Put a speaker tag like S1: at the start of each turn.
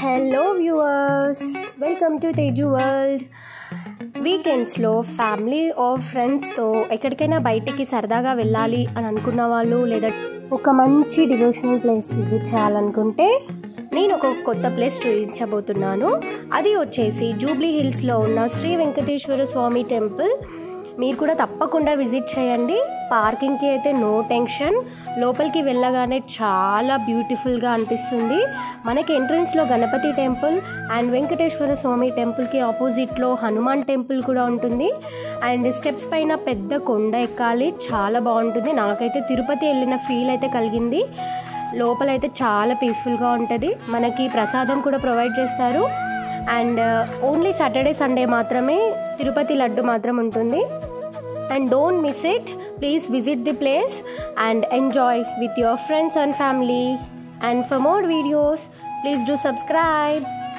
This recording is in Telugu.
S1: hello viewers welcome to Teju world వీకెండ్స్లో ఫ్యామిలీ ఆర్ ఫ్రెండ్స్తో ఎక్కడికైనా బయటికి సరదాగా వెళ్ళాలి అని అనుకున్న వాళ్ళు లేదా ఒక మంచి డివోషనల్ ప్లేస్ విజిట్ చేయాలనుకుంటే నేను ఒక కొత్త ప్లేస్ చూపించబోతున్నాను అది వచ్చేసి జూబ్లీ హిల్స్లో ఉన్న శ్రీ వెంకటేశ్వర స్వామి టెంపుల్ మీరు కూడా తప్పకుండా విజిట్ చేయండి పార్కింగ్కి అయితే నో టెన్షన్ లోపలికి వెళ్ళగానే చాలా బ్యూటిఫుల్గా అనిపిస్తుంది మనకి ఎంట్రన్స్లో గణపతి టెంపుల్ అండ్ వెంకటేశ్వర స్వామి టెంపుల్కి ఆపోజిట్లో హనుమాన్ టెంపుల్ కూడా ఉంటుంది అండ్ స్టెప్స్ పైన పెద్ద కొండ ఎక్కాలి చాలా బాగుంటుంది నాకైతే తిరుపతి వెళ్ళిన ఫీల్ అయితే కలిగింది లోపలైతే చాలా పీస్ఫుల్గా ఉంటుంది మనకి ప్రసాదం కూడా ప్రొవైడ్ చేస్తారు అండ్ ఓన్లీ సాటర్డే సండే మాత్రమే తిరుపతి లడ్డు మాత్రం ఉంటుంది and don't miss it please visit the place and enjoy with your friends and family and for more videos please do subscribe